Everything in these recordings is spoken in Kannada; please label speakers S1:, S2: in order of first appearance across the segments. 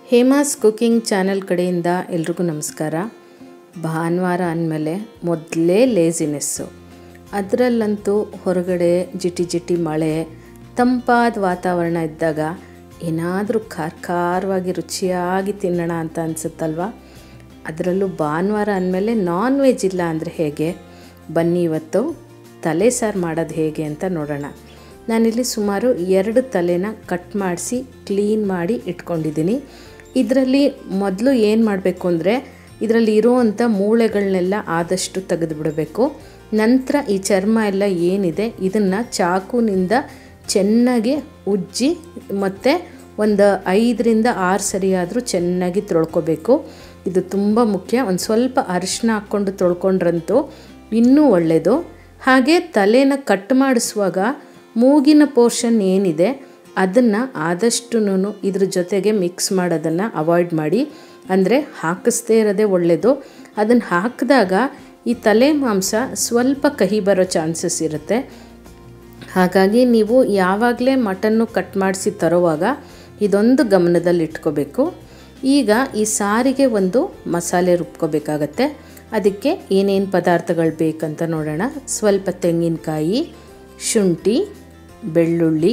S1: ಹೇಮಾಸ್ ಕುಕಿಂಗ್ ಚಾನೆಲ್ ಕಡೆಯಿಂದ ಎಲ್ರಿಗೂ ನಮಸ್ಕಾರ ಭಾನುವಾರ ಅಂದಮೇಲೆ ಮೊದಲೇ ಲೇಸಿನೆಸ್ಸು ಅದರಲ್ಲಂತೂ ಹೊರಗಡೆ ಜಿಟಿ ಜಿಟಿ ಮಳೆ ತಂಪಾದ ವಾತಾವರಣ ಇದ್ದಾಗ ಏನಾದರೂ ಖಾರ ಖಾರವಾಗಿ ರುಚಿಯಾಗಿ ತಿನ್ನೋಣ ಅಂತ ಅನಿಸುತ್ತಲ್ವ ಅದರಲ್ಲೂ ಭಾನುವಾರ ಅಂದಮೇಲೆ ನಾನ್ ವೆಜ್ ಇಲ್ಲ ಅಂದರೆ ಹೇಗೆ ಬನ್ನಿ ಇವತ್ತು ತಲೆ ಸಾರು ಮಾಡೋದು ಹೇಗೆ ಅಂತ ನೋಡೋಣ ನಾನಿಲ್ಲಿ ಸುಮಾರು ಎರಡು ತಲೆನ ಕಟ್ ಮಾಡಿಸಿ ಕ್ಲೀನ್ ಮಾಡಿ ಇಟ್ಕೊಂಡಿದ್ದೀನಿ ಇದರಲ್ಲಿ ಮೊದಲು ಏನು ಮಾಡಬೇಕು ಅಂದರೆ ಇದರಲ್ಲಿ ಇರುವಂಥ ಮೂಳೆಗಳನ್ನೆಲ್ಲ ಆದಷ್ಟು ತೆಗೆದುಬಿಡಬೇಕು ನಂತರ ಈ ಚರ್ಮ ಎಲ್ಲ ಏನಿದೆ ಇದನ್ನು ಚಾಕುನಿಂದ ಚೆನ್ನಾಗಿ ಉಜ್ಜಿ ಮತ್ತು ಒಂದು ಐದರಿಂದ ಆರು ಸರಿಯಾದರೂ ಚೆನ್ನಾಗಿ ತೊಳ್ಕೊಬೇಕು ಇದು ತುಂಬ ಮುಖ್ಯ ಒಂದು ಸ್ವಲ್ಪ ಅರಿಶಿನ ಹಾಕ್ಕೊಂಡು ತೊಳ್ಕೊಂಡ್ರಂತೂ ಇನ್ನೂ ಒಳ್ಳೆಯದು ಹಾಗೆ ತಲೆನ ಕಟ್ ಮಾಡಿಸುವಾಗ ಮೂಗಿನ ಪೋರ್ಷನ್ ಏನಿದೆ ಅದನ್ನು ಆದಷ್ಟು ಇದ್ರ ಜೊತೆಗೆ ಮಿಕ್ಸ್ ಮಾಡೋದನ್ನು ಅವಾಯ್ಡ್ ಮಾಡಿ ಅಂದರೆ ಹಾಕಿಸ್ದೇ ಇರೋದೇ ಒಳ್ಳೆಯದು ಅದನ್ನು ಹಾಕಿದಾಗ ಈ ತಲೆ ಮಾಂಸ ಸ್ವಲ್ಪ ಕಹಿ ಬರೋ ಚಾನ್ಸಸ್ ಇರುತ್ತೆ ಹಾಗಾಗಿ ನೀವು ಯಾವಾಗಲೇ ಮಟನ್ನು ಕಟ್ ಮಾಡಿಸಿ ತರುವಾಗ ಇದೊಂದು ಗಮನದಲ್ಲಿ ಇಟ್ಕೋಬೇಕು ಈಗ ಈ ಸಾರಿಗೆ ಒಂದು ಮಸಾಲೆ ರುಬ್ಕೋಬೇಕಾಗತ್ತೆ ಅದಕ್ಕೆ ಏನೇನು ಪದಾರ್ಥಗಳು ಬೇಕಂತ ನೋಡೋಣ ಸ್ವಲ್ಪ ತೆಂಗಿನಕಾಯಿ ಶುಂಠಿ ಬೆಳ್ಳುಳ್ಳಿ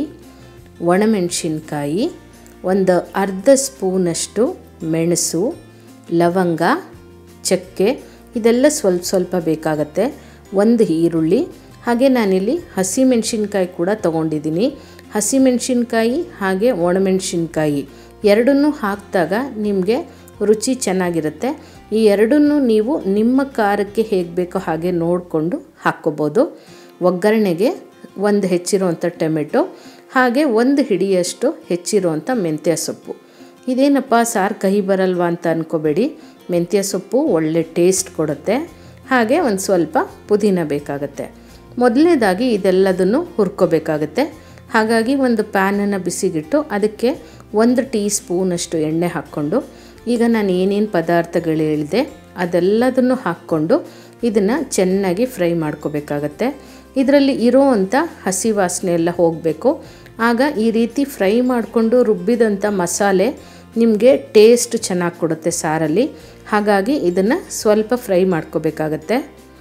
S1: ಒಣಮೆಣಸಿನ್ಕಾಯಿ ಒಂದು ಅರ್ಧ ಸ್ಪೂನಷ್ಟು ಮೆಣಸು ಲವಂಗ ಚಕ್ಕೆ ಇದೆಲ್ಲ ಸ್ವಲ್ಪ ಸ್ವಲ್ಪ ಬೇಕಾಗತ್ತೆ ಒಂದು ಈರುಳ್ಳಿ ಹಾಗೆ ನಾನಿಲ್ಲಿ ಹಸಿಮೆಣಸಿನ್ಕಾಯಿ ಕೂಡ ತೊಗೊಂಡಿದ್ದೀನಿ ಹಸಿಮೆಣಸಿನ್ಕಾಯಿ ಹಾಗೆ ಒಣಮೆಣಸಿನ್ಕಾಯಿ ಎರಡನ್ನೂ ಹಾಕಿದಾಗ ನಿಮಗೆ ರುಚಿ ಚೆನ್ನಾಗಿರುತ್ತೆ ಈ ಎರಡನ್ನೂ ನೀವು ನಿಮ್ಮ ಖಾರಕ್ಕೆ ಹೇಗೆ ಬೇಕೋ ಹಾಗೆ ನೋಡಿಕೊಂಡು ಹಾಕ್ಕೋಬೋದು ಒಗ್ಗರಣೆಗೆ ಒಂದು ಹೆಚ್ಚಿರುವಂಥ ಟೊಮೆಟೊ ಹಾಗೆ ಒಂದು ಹಿಡಿಯಷ್ಟು ಹೆಚ್ಚಿರುವಂಥ ಮೆಂತ್ಯ ಸೊಪ್ಪು ಇದೇನಪ್ಪ ಸಾರು ಕಹಿ ಬರಲ್ವಾ ಅಂತ ಅಂದ್ಕೋಬೇಡಿ ಮೆಂತ್ಯ ಸೊಪ್ಪು ಒಳ್ಳೆ ಟೇಸ್ಟ್ ಕೊಡುತ್ತೆ ಹಾಗೆ ಒಂದು ಸ್ವಲ್ಪ ಪುದೀನ ಬೇಕಾಗುತ್ತೆ ಮೊದಲನೇದಾಗಿ ಇದೆಲ್ಲದನ್ನು ಹುರ್ಕೋಬೇಕಾಗತ್ತೆ ಹಾಗಾಗಿ ಒಂದು ಪ್ಯಾನನ್ನು ಬಿಸಿಗಿಟ್ಟು ಅದಕ್ಕೆ ಒಂದು ಟೀ ಸ್ಪೂನಷ್ಟು ಎಣ್ಣೆ ಹಾಕ್ಕೊಂಡು ಈಗ ನಾನು ಏನೇನು ಪದಾರ್ಥಗಳು ಹೇಳಿದೆ ಅದೆಲ್ಲದನ್ನು ಹಾಕ್ಕೊಂಡು ಇದನ್ನು ಚೆನ್ನಾಗಿ ಫ್ರೈ ಮಾಡ್ಕೋಬೇಕಾಗತ್ತೆ ಇದರಲ್ಲಿ ಇರೋವಂಥ ಹಸಿ ವಾಸನೆ ಎಲ್ಲ ಹೋಗಬೇಕು ಆಗ ಈ ರೀತಿ ಫ್ರೈ ಮಾಡಿಕೊಂಡು ರುಬ್ಬಿದಂಥ ಮಸಾಲೆ ನಿಮಗೆ ಟೇಸ್ಟ್ ಚೆನ್ನಾಗಿ ಕೊಡುತ್ತೆ ಸಾರಲ್ಲಿ ಹಾಗಾಗಿ ಇದನ್ನು ಸ್ವಲ್ಪ ಫ್ರೈ ಮಾಡ್ಕೋಬೇಕಾಗತ್ತೆ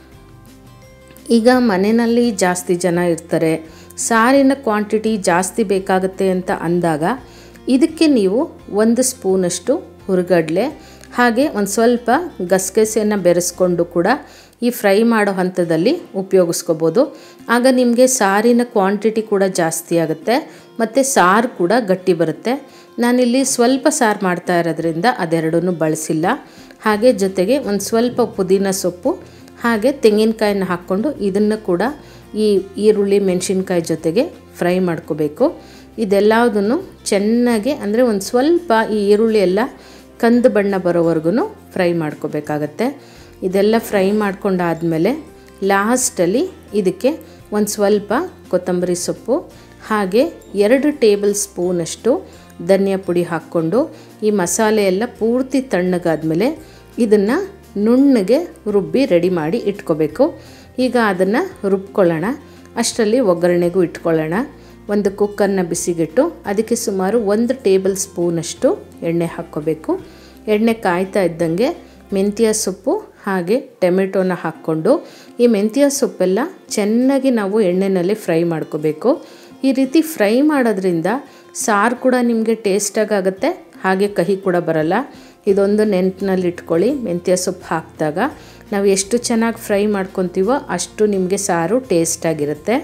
S1: ಈಗ ಮನೆಯಲ್ಲಿ ಜಾಸ್ತಿ ಜನ ಇರ್ತಾರೆ ಸಾರಿನ ಕ್ವಾಂಟಿಟಿ ಜಾಸ್ತಿ ಬೇಕಾಗುತ್ತೆ ಅಂತ ಅಂದಾಗ ಇದಕ್ಕೆ ನೀವು ಒಂದು ಸ್ಪೂನಷ್ಟು ಹುರುಗಡ್ಲೆ ಹಾಗೆ ಒಂದು ಸ್ವಲ್ಪ ಗಸಗಸೆಯನ್ನು ಬೆರೆಸ್ಕೊಂಡು ಕೂಡ ಈ ಫ್ರೈ ಮಾಡೋ ಹಂತದಲ್ಲಿ ಉಪಯೋಗಿಸ್ಕೋಬೋದು ಆಗ ನಿಮಗೆ ಸಾರಿನ ಕ್ವಾಂಟಿಟಿ ಕೂಡ ಜಾಸ್ತಿ ಆಗುತ್ತೆ ಮತ್ತು ಸಾರು ಕೂಡ ಗಟ್ಟಿ ಬರುತ್ತೆ ನಾನಿಲ್ಲಿ ಸ್ವಲ್ಪ ಸಾರು ಮಾಡ್ತಾ ಇರೋದ್ರಿಂದ ಅದೆರಡನ್ನೂ ಬಳಸಿಲ್ಲ ಹಾಗೆ ಜೊತೆಗೆ ಒಂದು ಸ್ವಲ್ಪ ಪುದೀನ ಸೊಪ್ಪು ಹಾಗೆ ತೆಂಗಿನಕಾಯಿನ ಹಾಕ್ಕೊಂಡು ಇದನ್ನು ಕೂಡ ಈ ಈರುಳ್ಳಿ ಮೆಣಸಿನ್ಕಾಯಿ ಜೊತೆಗೆ ಫ್ರೈ ಮಾಡ್ಕೋಬೇಕು ಇದೆಲ್ಲದನ್ನು ಚೆನ್ನಾಗಿ ಅಂದರೆ ಒಂದು ಸ್ವಲ್ಪ ಈ ಈರುಳ್ಳಿ ಎಲ್ಲ ಕಂದು ಬಣ್ಣ ಬರೋವರೆಗೂ ಫ್ರೈ ಮಾಡ್ಕೋಬೇಕಾಗತ್ತೆ ಇದೆಲ್ಲ ಫ್ರೈ ಮಾಡ್ಕೊಂಡಾದಮೇಲೆ ಲಾಸ್ಟಲ್ಲಿ ಇದಕ್ಕೆ ಒಂದು ಸ್ವಲ್ಪ ಕೊತ್ತಂಬರಿ ಸೊಪ್ಪು ಹಾಗೆ ಎರಡು ಟೇಬಲ್ ಸ್ಪೂನಷ್ಟು ಧನಿಯಾ ಪುಡಿ ಹಾಕ್ಕೊಂಡು ಈ ಮಸಾಲೆ ಎಲ್ಲ ಪೂರ್ತಿ ತಣ್ಣಗಾದ್ಮೇಲೆ ಇದನ್ನು ನುಣ್ಣಗೆ ರುಬ್ಬಿ ರೆಡಿ ಮಾಡಿ ಇಟ್ಕೋಬೇಕು ಈಗ ಅದನ್ನು ರುಬ್ಕೊಳ್ಳೋಣ ಅಷ್ಟರಲ್ಲಿ ಒಗ್ಗರಣೆಗೂ ಇಟ್ಕೊಳ್ಳೋಣ ಒಂದು ಕುಕ್ಕರ್ನ ಬಿಸಿಗಿಟ್ಟು ಅದಕ್ಕೆ ಸುಮಾರು ಒಂದು ಟೇಬಲ್ ಸ್ಪೂನಷ್ಟು ಎಣ್ಣೆ ಹಾಕ್ಕೋಬೇಕು ಎಣ್ಣೆ ಕಾಯ್ತಾ ಇದ್ದಂಗೆ ಮೆಂತ್ಯ ಸೊಪ್ಪು ಹಾಗೆ ಟೊಮೆಟೊನ ಹಾಕ್ಕೊಂಡು ಈ ಮೆಂತ್ಯ ಸೊಪ್ಪೆಲ್ಲ ಚೆನ್ನಾಗಿ ನಾವು ಎಣ್ಣೆಯಲ್ಲಿ ಫ್ರೈ ಮಾಡ್ಕೋಬೇಕು ಈ ರೀತಿ ಫ್ರೈ ಮಾಡೋದ್ರಿಂದ ಸಾರು ಕೂಡ ನಿಮಗೆ ಟೇಸ್ಟಾಗಿ ಆಗುತ್ತೆ ಹಾಗೆ ಕಹಿ ಕೂಡ ಬರಲ್ಲ ಇದೊಂದು ನೆನಪಿನಲ್ಲಿ ಇಟ್ಕೊಳ್ಳಿ ಮೆಂತ್ಯ ಸೊಪ್ಪು ಹಾಕಿದಾಗ ನಾವು ಎಷ್ಟು ಚೆನ್ನಾಗಿ ಫ್ರೈ ಮಾಡ್ಕೊತೀವೋ ಅಷ್ಟು ನಿಮಗೆ ಸಾರು ಟೇಸ್ಟಾಗಿರುತ್ತೆ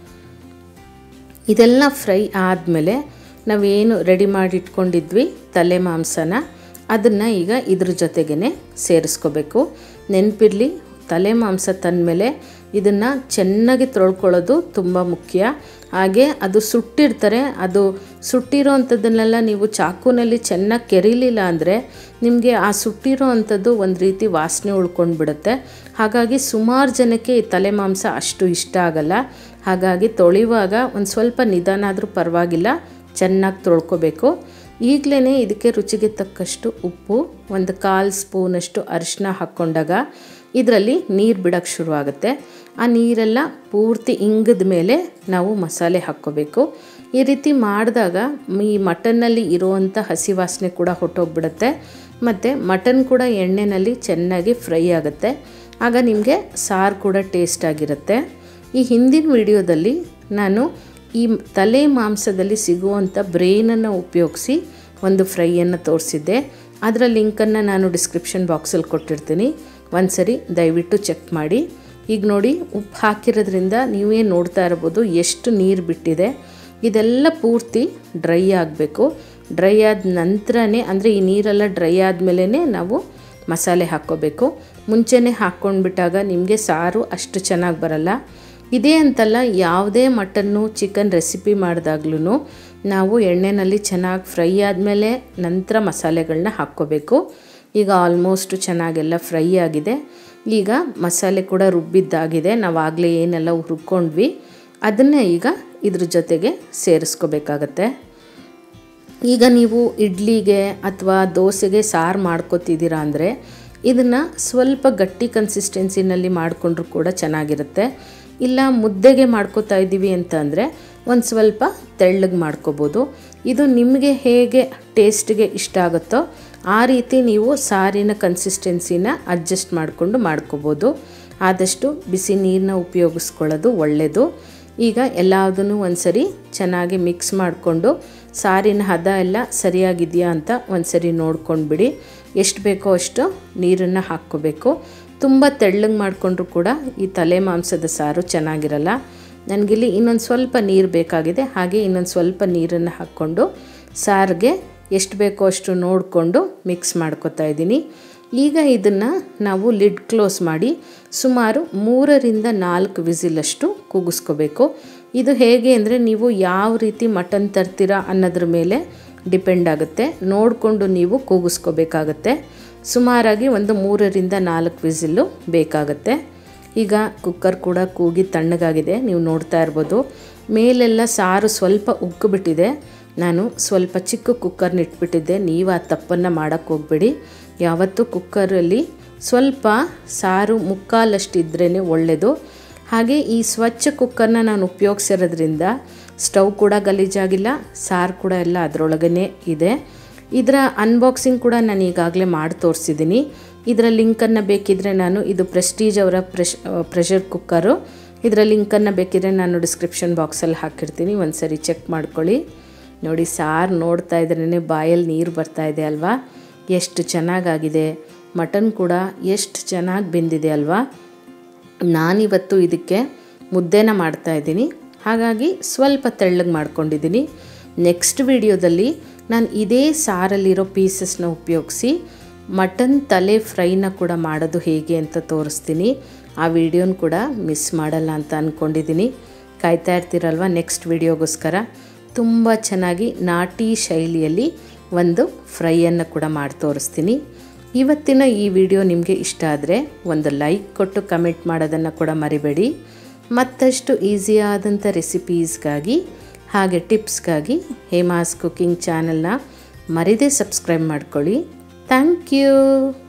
S1: ಇದೆಲ್ಲ ಫ್ರೈ ಆದಮೇಲೆ ನಾವೇನು ರೆಡಿ ಮಾಡಿ ಇಟ್ಕೊಂಡಿದ್ವಿ ತಲೆ ಮಾಂಸನ ಅದನ್ನು ಈಗ ಇದ್ರ ಜೊತೆಗೇ ಸೇರಿಸ್ಕೋಬೇಕು ನೆನಪಿರಲಿ ತಲೆ ಮಾಂಸ ತಂದಮೇಲೆ ಇದನ್ನು ಚೆನ್ನಾಗಿ ತೊಳ್ಕೊಳ್ಳೋದು ತುಂಬ ಮುಖ್ಯ ಹಾಗೆ ಅದು ಸುಟ್ಟಿರ್ತಾರೆ ಅದು ಸುಟ್ಟಿರೋ ಅಂಥದ್ದನ್ನೆಲ್ಲ ನೀವು ಚಾಕುನಲ್ಲಿ ಚೆನ್ನಾಗಿ ಕೆರಿಲಿಲ್ಲ ಅಂದರೆ ನಿಮಗೆ ಆ ಸುಟ್ಟಿರೋ ಅಂಥದ್ದು ಒಂದು ರೀತಿ ವಾಸನೆ ಉಳ್ಕೊಂಡು ಬಿಡುತ್ತೆ ಹಾಗಾಗಿ ಸುಮಾರು ಜನಕ್ಕೆ ಈ ತಲೆ ಮಾಂಸ ಅಷ್ಟು ಇಷ್ಟ ಆಗಲ್ಲ ಹಾಗಾಗಿ ತೊಳೆಯುವಾಗ ಒಂದು ಸ್ವಲ್ಪ ನಿಧಾನ ಆದರೂ ಪರವಾಗಿಲ್ಲ ಚೆನ್ನಾಗಿ ತೊಳ್ಕೊಬೇಕು ಈಗಲೇ ಇದಕ್ಕೆ ರುಚಿಗೆ ತಕ್ಕಷ್ಟು ಉಪ್ಪು ಒಂದು ಕಾಲು ಸ್ಪೂನಷ್ಟು ಅರಿಶಿನ ಹಾಕ್ಕೊಂಡಾಗ ಇದರಲ್ಲಿ ನೀರು ಬಿಡೋಕ್ಕೆ ಶುರುವಾಗುತ್ತೆ ಆ ನೀರೆಲ್ಲ ಪೂರ್ತಿ ಇಂಗಿದ ಮೇಲೆ ನಾವು ಮಸಾಲೆ ಹಾಕ್ಕೋಬೇಕು ಈ ರೀತಿ ಮಾಡಿದಾಗ ಈ ಮಟನ್ನಲ್ಲಿ ಇರುವಂಥ ಹಸಿ ವಾಸನೆ ಕೂಡ ಹೊಟ್ಟೋಗ್ಬಿಡುತ್ತೆ ಮತ್ತು ಮಟನ್ ಕೂಡ ಎಣ್ಣೆಯಲ್ಲಿ ಚೆನ್ನಾಗಿ ಫ್ರೈ ಆಗುತ್ತೆ ಆಗ ನಿಮಗೆ ಸಾರು ಕೂಡ ಟೇಸ್ಟ್ ಆಗಿರುತ್ತೆ ಈ ಹಿಂದಿನ ವಿಡಿಯೋದಲ್ಲಿ ನಾನು ಈ ತಲೆ ಮಾಂಸದಲ್ಲಿ ಸಿಗುವಂಥ ಬ್ರೈನನ್ನು ಉಪಯೋಗಿಸಿ ಒಂದು ಫ್ರೈಯನ್ನು ತೋರಿಸಿದ್ದೆ ಅದರ ಲಿಂಕನ್ನು ನಾನು ಡಿಸ್ಕ್ರಿಪ್ಷನ್ ಬಾಕ್ಸಲ್ಲಿ ಕೊಟ್ಟಿರ್ತೀನಿ ಒಂದು ಸರಿ ದಯವಿಟ್ಟು ಚೆಕ್ ಮಾಡಿ ಈಗ ನೋಡಿ ಉಪ್ಪು ಹಾಕಿರೋದ್ರಿಂದ ನೀವೇ ನೋಡ್ತಾ ಇರ್ಬೋದು ಎಷ್ಟು ನೀರು ಬಿಟ್ಟಿದೆ ಇದೆಲ್ಲ ಪೂರ್ತಿ ಡ್ರೈ ಆಗಬೇಕು ಡ್ರೈ ಆದ ನಂತರನೇ ಅಂದರೆ ಈ ನೀರೆಲ್ಲ ಡ್ರೈ ಆದಮೇಲೆ ನಾವು ಮಸಾಲೆ ಹಾಕ್ಕೋಬೇಕು ಮುಂಚೆನೇ ಹಾಕ್ಕೊಂಡ್ಬಿಟ್ಟಾಗ ನಿಮಗೆ ಸಾರು ಅಷ್ಟು ಚೆನ್ನಾಗಿ ಬರಲ್ಲ ಇದೇ ಅಂತಲ್ಲ ಯಾವುದೇ ಮಟನ್ನು ಚಿಕನ್ ರೆಸಿಪಿ ಮಾಡಿದಾಗ್ಲೂ ನಾವು ಎಣ್ಣೆಯಲ್ಲಿ ಚೆನ್ನಾಗಿ ಫ್ರೈ ಆದಮೇಲೆ ನಂತರ ಮಸಾಲೆಗಳನ್ನ ಹಾಕ್ಕೋಬೇಕು ಈಗ ಆಲ್ಮೋಸ್ಟು ಚೆನ್ನಾಗೆಲ್ಲ ಫ್ರೈ ಆಗಿದೆ ಈಗ ಮಸಾಲೆ ಕೂಡ ರುಬ್ಬಿದ್ದಾಗಿದೆ ನಾವು ಆಗಲೇ ಏನೆಲ್ಲ ಹುರ್ಕೊಂಡ್ವಿ ಅದನ್ನೇ ಈಗ ಇದ್ರ ಜೊತೆಗೆ ಸೇರಿಸ್ಕೋಬೇಕಾಗತ್ತೆ ಈಗ ನೀವು ಇಡ್ಲಿಗೆ ಅಥವಾ ದೋಸೆಗೆ ಸಾರು ಮಾಡ್ಕೊತಿದ್ದೀರಾ ಅಂದರೆ ಇದನ್ನು ಸ್ವಲ್ಪ ಗಟ್ಟಿ ಕನ್ಸಿಸ್ಟೆನ್ಸಿನಲ್ಲಿ ಮಾಡಿಕೊಂಡ್ರೂ ಕೂಡ ಚೆನ್ನಾಗಿರುತ್ತೆ ಇಲ್ಲ ಮುದ್ದೆಗೆ ಮಾಡ್ಕೋತಾ ಇದ್ದೀವಿ ಅಂತ ಅಂದರೆ ಒಂದು ಸ್ವಲ್ಪ ತೆಳ್ಳಗೆ ಮಾಡ್ಕೋಬೋದು ಇದು ನಿಮಗೆ ಹೇಗೆ ಟೇಸ್ಟ್ಗೆ ಇಷ್ಟ ಆಗುತ್ತೋ ಆ ರೀತಿ ನೀವು ಸಾರಿನ ಕನ್ಸಿಸ್ಟೆನ್ಸಿನ ಅಡ್ಜಸ್ಟ್ ಮಾಡಿಕೊಂಡು ಮಾಡ್ಕೋಬೋದು ಆದಷ್ಟು ಬಿಸಿ ನೀರನ್ನ ಉಪಯೋಗಿಸ್ಕೊಳ್ಳೋದು ಒಳ್ಳೆಯದು ಈಗ ಎಲ್ಲದನ್ನು ಒಂದು ಸರಿ ಚೆನ್ನಾಗಿ ಮಿಕ್ಸ್ ಮಾಡಿಕೊಂಡು ಸಾರಿನ ಹದ ಎಲ್ಲ ಸರಿಯಾಗಿದೆಯಾ ಅಂತ ಒಂದು ಸರಿ ನೋಡ್ಕೊಂಡ್ಬಿಡಿ ಎಷ್ಟು ಬೇಕೋ ಅಷ್ಟು ನೀರನ್ನು ಹಾಕ್ಕೋಬೇಕು ತುಂಬ ತೆಳ್ಳಗೆ ಮಾಡಿಕೊಂಡ್ರೂ ಕೂಡ ಈ ತಲೆ ಮಾಂಸದ ಸಾರು ಚೆನ್ನಾಗಿರಲ್ಲ ನನಗಿಲ್ಲಿ ಇನ್ನೊಂದು ಸ್ವಲ್ಪ ನೀರು ಬೇಕಾಗಿದೆ ಹಾಗೆ ಇನ್ನೊಂದು ಸ್ವಲ್ಪ ನೀರನ್ನು ಹಾಕ್ಕೊಂಡು ಸಾರಿಗೆ ಎಷ್ಟು ಬೇಕೋ ಅಷ್ಟು ನೋಡಿಕೊಂಡು ಮಿಕ್ಸ್ ಮಾಡ್ಕೊತಾ ಇದ್ದೀನಿ ಈಗ ಇದನ್ನು ನಾವು ಲಿಡ್ ಕ್ಲೋಸ್ ಮಾಡಿ ಸುಮಾರು ಮೂರರಿಂದ ನಾಲ್ಕು ವಿಸಿಲಷ್ಟು ಕೂಗಿಸ್ಕೋಬೇಕು ಇದು ಹೇಗೆ ಅಂದರೆ ನೀವು ಯಾವ ರೀತಿ ಮಟನ್ ತರ್ತೀರಾ ಅನ್ನೋದ್ರ ಮೇಲೆ ಡಿಪೆಂಡ್ ಆಗುತ್ತೆ ನೋಡಿಕೊಂಡು ನೀವು ಕೂಗಿಸ್ಕೋಬೇಕಾಗತ್ತೆ ಸುಮಾರಾಗಿ ಒಂದು ಮೂರರಿಂದ ನಾಲ್ಕು ವಿಸಿಲ್ಲು ಬೇಕಾಗತ್ತೆ ಈಗ ಕುಕ್ಕರ್ ಕೂಡ ಕೂಗಿ ತಣ್ಣಗಾಗಿದೆ ನೀವು ನೋಡ್ತಾ ಇರ್ಬೋದು ಮೇಲೆಲ್ಲ ಸಾರು ಸ್ವಲ್ಪ ಉಗ್ಗಿಬಿಟ್ಟಿದೆ ನಾನು ಸ್ವಲ್ಪ ಚಿಕ್ಕ ಕುಕ್ಕರ್ನ ಇಟ್ಬಿಟ್ಟಿದ್ದೆ ನೀವು ಆ ತಪ್ಪನ್ನು ಮಾಡೋಕ್ಕೆ ಹೋಗ್ಬೇಡಿ ಯಾವತ್ತೂ ಕುಕ್ಕರಲ್ಲಿ ಸ್ವಲ್ಪ ಸಾರು ಮುಕ್ಕಾಲಷ್ಟು ಇದ್ರೇ ಒಳ್ಳೆಯದು ಹಾಗೆ ಈ ಸ್ವಚ್ಛ ಕುಕ್ಕರ್ನ ನಾನು ಉಪಯೋಗಿಸಿರೋದ್ರಿಂದ ಸ್ಟವ್ ಕೂಡ ಗಲೀಜಾಗಿಲ್ಲ ಸಾರು ಕೂಡ ಎಲ್ಲ ಅದರೊಳಗೇ ಇದೆ ಇದರ ಅನ್ಬಾಕ್ಸಿಂಗ್ ಕೂಡ ನಾನು ಈಗಾಗಲೇ ಮಾಡಿ ತೋರಿಸಿದ್ದೀನಿ ಇದರ ಲಿಂಕನ್ನು ಬೇಕಿದ್ದರೆ ನಾನು ಇದು ಪ್ರೆಸ್ಟೀಜ್ ಅವರ ಪ್ರೆಶ್ ಪ್ರೆಷರ್ ಕುಕ್ಕರು ಇದರ ಲಿಂಕನ್ನು ಬೇಕಿದ್ರೆ ನಾನು ಡಿಸ್ಕ್ರಿಪ್ಷನ್ ಬಾಕ್ಸಲ್ಲಿ ಹಾಕಿರ್ತೀನಿ ಒಂದು ಸರಿ ಚೆಕ್ ಮಾಡ್ಕೊಳ್ಳಿ ನೋಡಿ ಸಾರು ನೋಡ್ತಾ ಇದ್ರೇ ಬಾಯಲ್ಲಿ ನೀರು ಬರ್ತಾ ಇದೆ ಅಲ್ವಾ ಎಷ್ಟು ಚೆನ್ನಾಗಾಗಿದೆ ಮಟನ್ ಕೂಡ ಎಷ್ಟು ಚೆನ್ನಾಗಿ ಬೆಂದಿದೆ ಅಲ್ವಾ ನಾನಿವತ್ತು ಇದಕ್ಕೆ ಮುದ್ದೆನ ಮಾಡ್ತಾಯಿದ್ದೀನಿ ಹಾಗಾಗಿ ಸ್ವಲ್ಪ ತೆಳ್ಳಗೆ ಮಾಡ್ಕೊಂಡಿದ್ದೀನಿ ನೆಕ್ಸ್ಟ್ ವಿಡಿಯೋದಲ್ಲಿ ನಾನು ಇದೇ ಸಾರಲ್ಲಿರೋ ಪೀಸಸ್ನ ಉಪಯೋಗಿಸಿ ಮಟನ್ ತಲೆ ಫ್ರೈನ ಕೂಡ ಮಾಡೋದು ಹೇಗೆ ಅಂತ ತೋರಿಸ್ತೀನಿ ಆ ವಿಡಿಯೋನ ಕೂಡ ಮಿಸ್ ಮಾಡಲ್ಲ ಅಂತ ಅಂದ್ಕೊಂಡಿದ್ದೀನಿ ಕಾಯ್ತಾ ಇರ್ತೀರಲ್ವ ನೆಕ್ಸ್ಟ್ ವಿಡಿಯೋಗೋಸ್ಕರ ತುಂಬ ಚೆನ್ನಾಗಿ ನಾಟಿ ಶೈಲಿಯಲ್ಲಿ ಒಂದು ಫ್ರೈಯನ್ನು ಕೂಡ ಮಾಡಿ ತೋರಿಸ್ತೀನಿ ಇವತ್ತಿನ ಈ ವಿಡಿಯೋ ನಿಮಗೆ ಇಷ್ಟ ಆದರೆ ಒಂದು ಲೈಕ್ ಕೊಟ್ಟು ಕಮೆಂಟ್ ಮಾಡೋದನ್ನು ಕೂಡ ಮರಿಬೇಡಿ ಮತ್ತಷ್ಟು ಈಸಿಯಾದಂಥ ರೆಸಿಪೀಸ್ಗಾಗಿ ಹಾಗೆ ಟಿಪ್ಸ್ಗಾಗಿ ಹೇಮಾಸ್ ಕುಕಿಂಗ್ ಚಾನಲ್ನ ಮರಿದೇ ಸಬ್ಸ್ಕ್ರೈಬ್ ಮಾಡ್ಕೊಳ್ಳಿ ಥ್ಯಾಂಕ್ ಯು